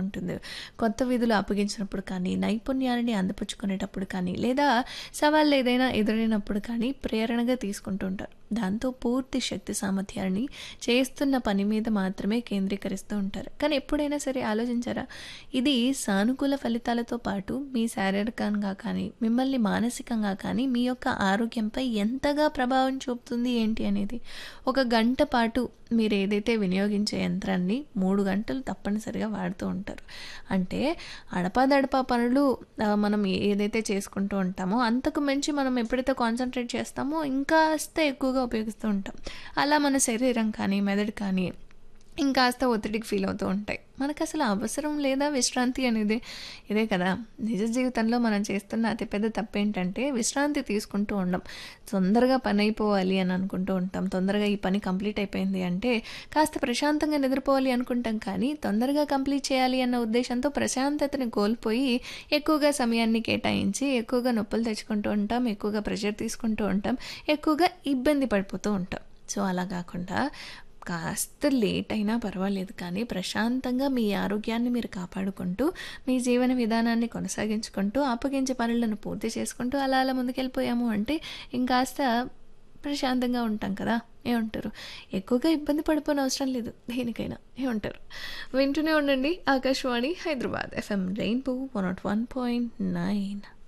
ఉంటుంది కొత్త విధులు అప్పగించినప్పుడు కానీ నైపుణ్యాలని అందిపుచ్చుకునేటప్పుడు కానీ లేదా సవాళ్ళు ఏదైనా ఎదురైనప్పుడు కానీ ప్రేరణగా తీసుకుంటూ ఉంటారు దాంతో పూర్తి శక్తి సామర్థ్యాన్ని చేస్తున్న పని మీద మాత్రమే కేంద్రీకరిస్తూ ఉంటారు కానీ ఎప్పుడైనా సరే ఆలోచించారా ఇది సానుకూల ఫలితాలతో పాటు మీ శారీరకంగా కానీ మిమ్మల్ని మానసికంగా కానీ మీ యొక్క ఆరోగ్యంపై ఎంతగా ప్రభావం చూపుతుంది ఏంటి అనేది ఒక గంట పాటు మీరు ఏదైతే వినియోగించే యంత్రాన్ని మూడు గంటలు తప్పనిసరిగా వాడుతూ ఉంటారు అంటే అడపాదడపా పనులు ఆ, మనం ఏదైతే చేసుకుంటూ ఉంటామో అంతకు మించి మనం ఎప్పుడైతే కాన్సన్ట్రేట్ చేస్తామో ఇంకాస్త ఎక్కువగా ఉపయోగిస్తూ ఉంటాం అలా మన శరీరం కానీ మెదడు కానీ ఇంకాస్త ఒత్తిడికి ఫీల్ అవుతూ ఉంటాయి మనకు అసలు అవసరం లేదా విశ్రాంతి అనేది ఇదే కదా నిజ జీవితంలో మనం చేస్తున్న అతిపెద్ద తప్పు ఏంటంటే విశ్రాంతి తీసుకుంటూ ఉండం తొందరగా పని అయిపోవాలి అని అనుకుంటూ ఉంటాం తొందరగా ఈ పని కంప్లీట్ అయిపోయింది అంటే కాస్త ప్రశాంతంగా నిద్రపోవాలి అనుకుంటాం కానీ తొందరగా కంప్లీట్ చేయాలి అన్న ఉద్దేశంతో ప్రశాంతతని కోల్పోయి ఎక్కువగా సమయాన్ని కేటాయించి ఎక్కువగా నొప్పులు తెచ్చుకుంటూ ఉంటాం ఎక్కువగా ప్రెషర్ తీసుకుంటూ ఉంటాం ఎక్కువగా ఇబ్బంది పడిపోతూ ఉంటాం సో అలా కాకుండా కాస్త లేట్ అయినా పర్వాలేదు కానీ ప్రశాంతంగా మీ ఆరోగ్యాన్ని మీరు కాపాడుకుంటూ మీ జీవన విధానాన్ని కొనసాగించుకుంటూ అప్పగించే పనులను పూర్తి చేసుకుంటూ అలా అలా ముందుకెళ్ళిపోయాము అంటే ఇంకాస్త ప్రశాంతంగా ఉంటాం కదా ఏమంటారు ఎక్కువగా ఇబ్బంది పడిపోయిన అవసరం లేదు దేనికైనా ఏమంటారు వింటూనే ఉండండి Akashvani Hyderabad F M rainbow one nought one point nine